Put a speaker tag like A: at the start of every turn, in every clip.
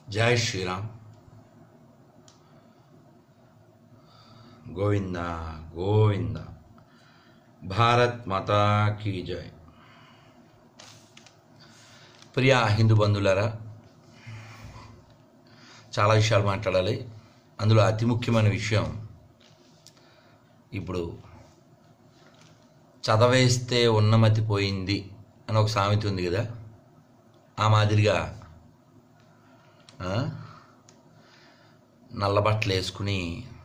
A: జై శ్రీరామ్ గోవింద గోవింద భారత్ మాతా కీ జై ప్రియ హిందూ బంధువులారా చాలా విషయాలు మాట్లాడాలి అందులో అతి ముఖ్యమైన విషయం ఇప్పుడు చదవేస్తే ఉన్నమతి పోయింది అని ఒక సామెత ఉంది కదా ఆ మాదిరిగా ఆ, నల్ల బట్టలు వేసుకుని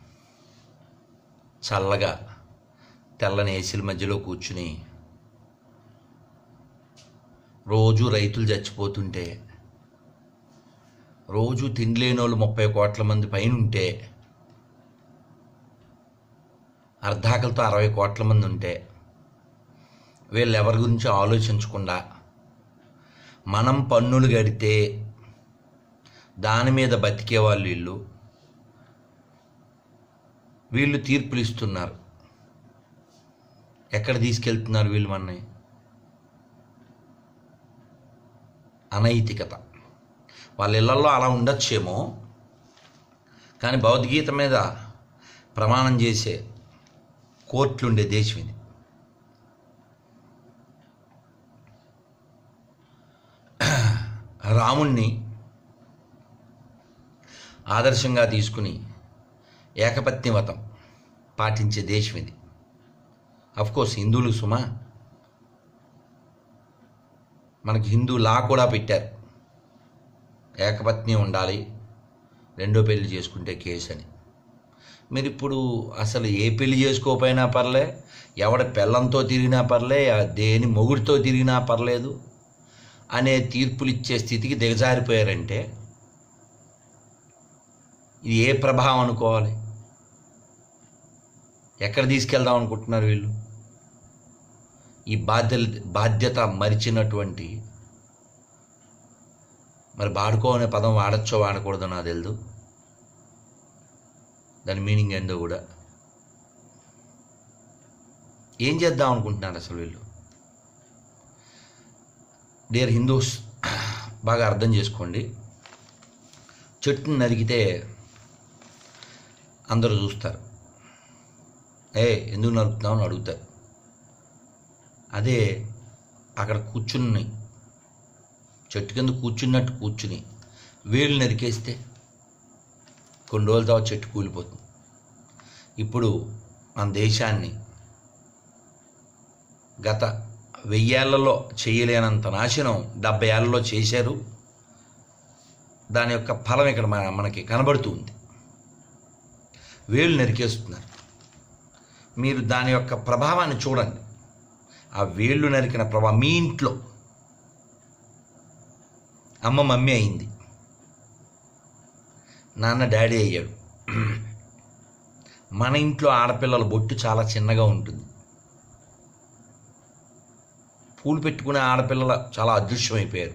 A: చల్లగా తెల్లని ఏసీల మధ్యలో కూర్చుని రోజు రైతులు చచ్చిపోతుంటే రోజు తిండి లేని వాళ్ళు ముప్పై కోట్ల మంది పైన ఉంటే అర్ధాకలతో అరవై కోట్ల మంది ఉంటే వీళ్ళు ఎవరి గురించి ఆలోచించకుండా మనం పన్నులు కడితే దాని మీద బతికే వాళ్ళు వీళ్ళు వీళ్ళు తీర్పులు ఇస్తున్నారు ఎక్కడ తీసుకెళ్తున్నారు వీళ్ళు మనని అనైతికత వాళ్ళ ఇళ్లలో అలా ఉండొచ్చేమో కానీ భగవద్గీత మీద ప్రమాణం చేసే కోర్టులుండే దేశం ఇది రాముణ్ణి ఆదర్శంగా తీసుకుని ఏకపత్నివతం పాటించే దేశం ఇది కోర్స్ హిందువులు సుమా మనకి హిందూ లా కూడా పెట్టారు ఏకపత్ని ఉండాలి రెండో పెళ్లి చేసుకుంటే కేసు అని మీరు ఇప్పుడు అసలు ఏ పెళ్లి చేసుకోకపోయినా పర్లే ఎవడ పెళ్ళంతో తిరిగినా పర్లే ఆ దేని మొగుడితో తిరిగినా పర్లేదు అనే తీర్పులు ఇచ్చే స్థితికి దిగజారిపోయారంటే ఇది ఏ ప్రభావం అనుకోవాలి ఎక్కడ తీసుకెళ్దాం అనుకుంటున్నారు వీళ్ళు ఈ బాధ్య బాధ్యత మరిచినటువంటి మరి వాడుకో అనే పదం వాడచ్చో వాడకూడదో నాకు తెలియదు దాని మీనింగ్ ఏందో కూడా ఏం చేద్దాం అనుకుంటున్నారు అసలు వీళ్ళు డియర్ హిందూస్ బాగా అర్థం చేసుకోండి చెట్టుని నరికితే అందరూ చూస్తారు ఏ ఎందుకు నరుకుతున్నావు అని అడుగుతారు అదే అక్కడ కూర్చుని చెట్టు కింద కూర్చున్నట్టు కూర్చుని వేలు నరికేస్తే కొన్ని రోజుల తర్వాత చెట్టు కూలిపోతుంది ఇప్పుడు మన దేశాన్ని గత వెయ్యేళ్లలో చేయలేనంత నాశనం డెబ్బై ఏళ్లలో చేశారు దాని యొక్క ఫలం ఇక్కడ మన- మనకి కనబడుతూ ఉంది వేలు నరికేస్తున్నారు మీరు దాని యొక్క ప్రభావాన్ని చూడండి ఆ వేళ్ళు నరికిన ప్రభావం మీ ఇంట్లో అమ్మ మమ్మీ అయింది నాన్న డాడీ అయ్యాడు మన ఇంట్లో ఆడపిల్లల బొట్టు చాలా చిన్నగా ఉంటుంది పూలు పెట్టుకునే ఆడపిల్లల చాలా అదృశ్యమైపోయారు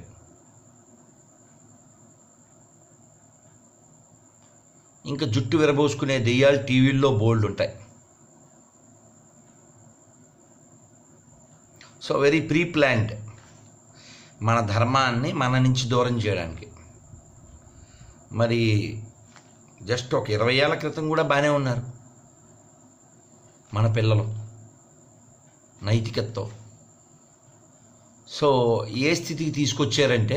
A: ఇంకా జుట్టు విరబోసుకునే దెయ్యాలు టీవీల్లో బోల్డ్ ఉంటాయి సో వెరీ ప్రీ ప్లాన్డ్ మన ధర్మాన్ని మన నుంచి దూరం చేయడానికి మరి జస్ట్ ఒక ఇరవై ఏళ్ళ క్రితం కూడా బాగానే ఉన్నారు మన పిల్లలు నైతికతతో సో ఏ స్థితికి తీసుకొచ్చారంటే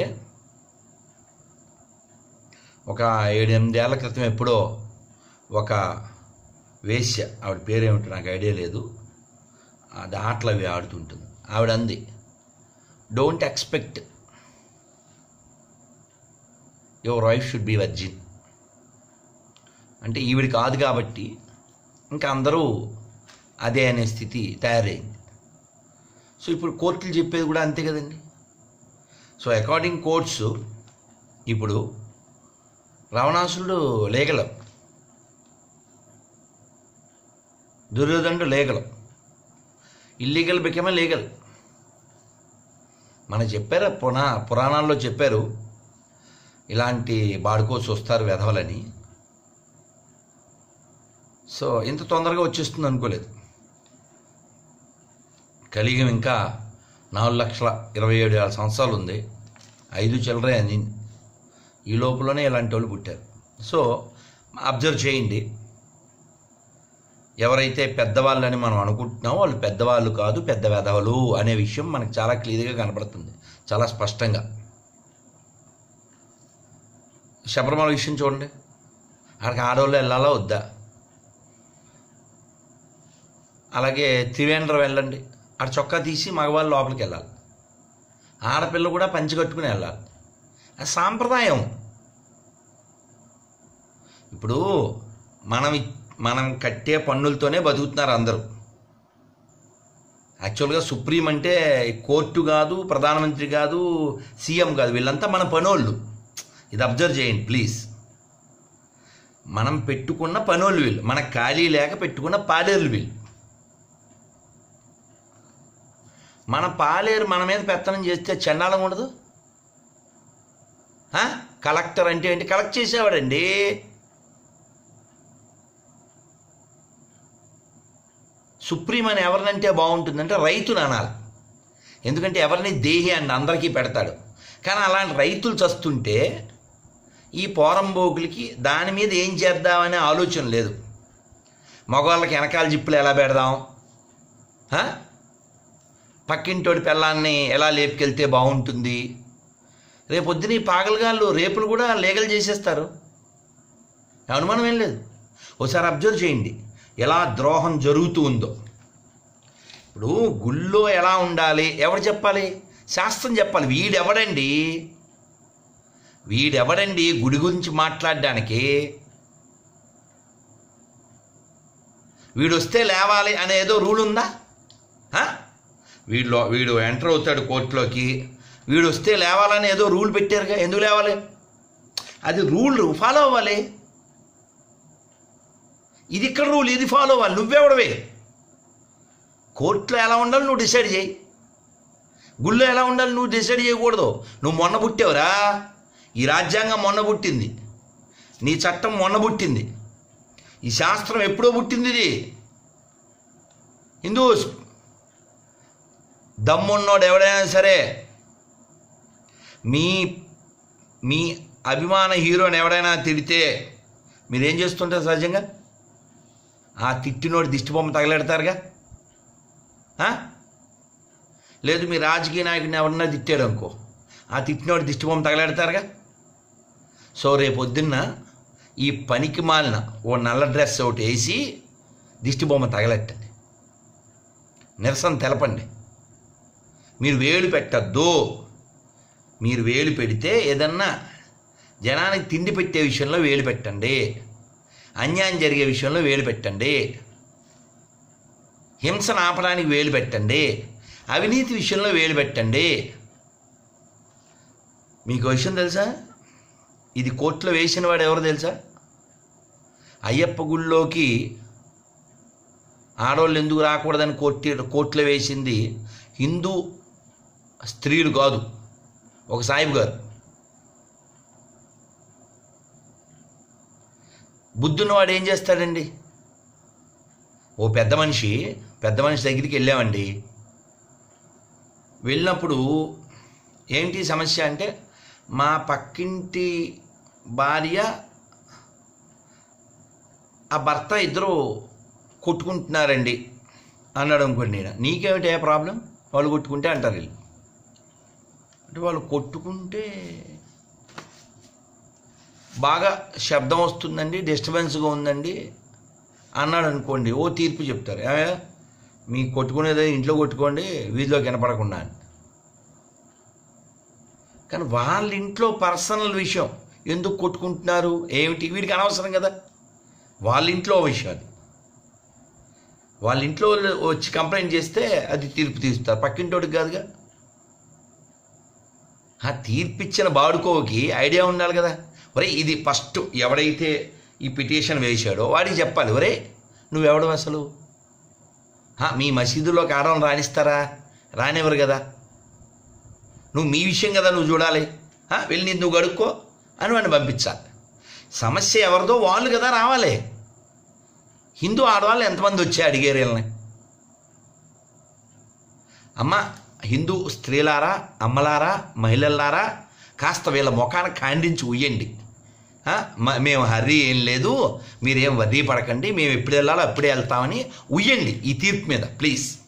A: ఒక ఏడు ఎనిమిదేళ్ల క్రితం ఎప్పుడో ఒక వేశ్య ఆవిడ పేరేమిటో నాకు ఐడియా లేదు అది ఆటలు అవి ఆడుతుంటుంది ఆవిడ అంది don't expect your wife should be virgin అంటే ఈవిడ కాదు కాబట్టి ఇంకా అందరూ అదే అనే స్థితి తయారైంది సో ఇప్పుడు కోర్టులు చెప్పేది కూడా అంతే కదండి సో అకార్డింగ్ కోర్ట్స్ ఇప్పుడు రావణాసురుడు లేగలం దుర్యోధనుడు లేగలం ఇల్లీగల్ బికమే లీగల్ మనకు చెప్పారు పునా పురాణాల్లో చెప్పారు ఇలాంటి బాడుకోసి వస్తారు వెధవలని సో ఇంత తొందరగా వచ్చేస్తుంది అనుకోలేదు కలియుగం ఇంకా నాలుగు లక్షల ఇరవై ఏడు వేల సంవత్సరాలు ఉంది ఐదు చిల్లరే అని ఈ లోపలనే ఇలాంటి వాళ్ళు పుట్టారు సో అబ్జర్వ్ చేయండి ఎవరైతే పెద్దవాళ్ళని మనం అనుకుంటున్నామో వాళ్ళు పెద్దవాళ్ళు కాదు పెద్ద వెధవలు అనే విషయం మనకు చాలా క్లియర్గా కనపడుతుంది చాలా స్పష్టంగా శబరిమల విషయం చూడండి అక్కడికి ఆడవాళ్ళు వెళ్ళాలా వద్దా అలాగే త్రివేంద్రం వెళ్ళండి ఆడ చొక్కా తీసి మగవాళ్ళు లోపలికి వెళ్ళాలి ఆడపిల్ల కూడా పంచి కట్టుకుని వెళ్ళాలి అది సాంప్రదాయం ఇప్పుడు మనం ఇ- మనం కట్టే పన్నులతోనే బతుకుతున్నారు అందరూ యాక్చువల్గా సుప్రీం అంటే కోర్టు కాదు ప్రధానమంత్రి కాదు సీఎం కాదు వీళ్ళంతా మన పనోళ్ళు ఇది అబ్జర్వ్ చేయండి ప్లీజ్ మనం పెట్టుకున్న పనోళ్ళు వీళ్ళు మన ఖాళీ లేక పెట్టుకున్న పాలేర్లు వీళ్ళు మన పాలేరు మన మీద పెత్తనం చేస్తే చండాలం ఉండదు ఆ? కలెక్టర్ అంటే ఏంటి కలెక్ట్ చేసేవాడండి సుప్రీం అని ఎవరినంటే బాగుంటుందంటే రైతుని అనాలి ఎందుకంటే ఎవరిని దేహి అని అందరికీ పెడతాడు కానీ అలాంటి రైతులు చస్తుంటే ఈ పోరంబోకులకి దాని మీద ఏం చేద్దామనే ఆలోచన లేదు మగవాళ్ళకి వెనకాల జిప్పులు ఎలా పెడదాం ఆ? పక్కింటోడి పిల్లాన్ని ఎలా లేపుకెళ్తే బాగుంటుంది రేపొద్దున ఈ పాగలగాళ్ళు రేపులు కూడా లీగల్ చేసేస్తారు అనుమానం ఏం లేదు ఒకసారి అబ్జర్వ్ చేయండి ఎలా ద్రోహం జరుగుతూ ఉందో ఇప్పుడు గుళ్ళో ఎలా ఉండాలి ఎవరు చెప్పాలి శాస్త్రం చెప్పాలి వీడెవడండి వీడెవడండి గుడి గురించి మాట్లాడడానికి వీడు వస్తే లేవాలి అనేదో రూల్ ఉందా ఆ? వీడిలో వీడు ఎంటర్ అవుతాడు కోర్టులోకి వీడు వస్తే లేవాలని ఏదో రూల్ పెట్టారుగా ఎందుకు లేవాలి అది రూల్ ఫాలో అవ్వాలి ఇది ఇక్కడ రూల్ ఇది ఫాలో అవ్వాలి నువ్వెవడవే కోర్టులో ఎలా ఉండాలి నువ్వు డిసైడ్ చేయి గుళ్ళో ఎలా ఉండాలి నువ్వు డిసైడ్ చేయకూడదు నువ్వు మొన్న పుట్టావురా ఈ రాజ్యాంగం మొన్న పుట్టింది నీ చట్టం మొన్న పుట్టింది ఈ శాస్త్రం ఎప్పుడో పుట్టింది ఇది హిందూస్ దమ్మున్నోడు ఎవడైనా సరే మీ మీ అభిమాన హీరోని ఎవడైనా తిడితే మీరేం చేస్తుంటారు సహజంగా ఆ తిట్టినోడు దిష్టి బొమ్మ తగలెడతారుగా ఆ? లేదు మీ రాజకీయ నాయకుడిని ఎవరన్నా తిట్టాడు అనుకో ఆ తిట్టినోడు దిష్టి బొమ్మ తగలెడతారుగా సో రేపు పొద్దున్న ఈ పనికి మాలిన ఓ నల్ల డ్రెస్ ఒకటి వేసి దిష్టి బొమ్మ తగలెట్టండి నిరసన తెలపండి మీరు వేలు పెట్టద్దు మీరు వేలు పెడితే ఏదన్నా జనానికి తిండి పెట్టే విషయంలో వేలు పెట్టండి అన్యాయం జరిగే విషయంలో వేలు పెట్టండి హింసను ఆపడానికి వేలు పెట్టండి అవినీతి విషయంలో వేలు పెట్టండి మీకు ఒక విషయం తెలుసా ఇది కోర్టులో వేసిన వాడు ఎవరు తెలుసా అయ్యప్ప గుళ్ళోకి ఆడవాళ్ళు ఎందుకు రాకూడదని కోర్టు కోర్టులో వేసింది హిందూ స్త్రీలు కాదు ఒక సాయిబు గారు బుద్ధున్నవాడు ఏం చేస్తాడండి ఓ పెద్ద మనిషి పెద్ద మనిషి దగ్గరికి వెళ్ళామండి వెళ్ళినప్పుడు ఏంటి సమస్య అంటే మా పక్కింటి భార్య ఆ భర్త ఇద్దరు కొట్టుకుంటున్నారండి అన్నాడు అనుకోండి నేను నీకేమిటి ఏ ప్రాబ్లం వాళ్ళు కొట్టుకుంటే అంటారు వీళ్ళు అంటే వాళ్ళు కొట్టుకుంటే బాగా శబ్దం వస్తుందండి డిస్టర్బెన్స్గా ఉందండి అన్నాడు అనుకోండి ఓ తీర్పు చెప్తారు ఏమయ్య మీ కొట్టుకునేది ఇంట్లో కొట్టుకోండి వీధిలో కనపడకుండా అని కానీ వాళ్ళ ఇంట్లో పర్సనల్ విషయం ఎందుకు కొట్టుకుంటున్నారు ఏమిటి వీడికి అనవసరం కదా వాళ్ళ ఇంట్లో విషయం అది వాళ్ళ ఇంట్లో వాళ్ళు వచ్చి కంప్లైంట్ చేస్తే అది తీర్పు తీస్తారు పక్కింటోడికి కాదుగా ఆ తీర్పిచ్చిన బాడుకోకి ఐడియా ఉండాలి కదా ఒరే ఇది ఫస్ట్ ఎవడైతే ఈ పిటిషన్ వేశాడో వాడికి చెప్పాలి ఒరే నువ్వెవడు అసలు హా, మీ మసీదులోకి ఆడవాళ్ళని రాణిస్తారా రానివ్వరు కదా నువ్వు మీ విషయం కదా నువ్వు చూడాలి హా, వెళ్ళి నీ నువ్వు గడుక్కో అని వాడిని పంపించాలి సమస్య ఎవరిదో వాళ్ళు కదా రావాలి హిందూ ఆడవాళ్ళు ఎంతమంది వచ్చి అడిగారు వీళ్ళని అమ్మ హిందూ స్త్రీలారా అమ్మలారా మహిళలారా కాస్త వీళ్ళ ముఖాన ఖండించి ఉయ్యండి ఆ, మ- మేము హర్రీ ఏం లేదు మీరేం వదీ పడకండి మేము ఎప్పుడు వెళ్ళాలో అప్పుడే వెళ్తామని ఉయ్యండి ఈ తీర్పు మీద ప్లీజ్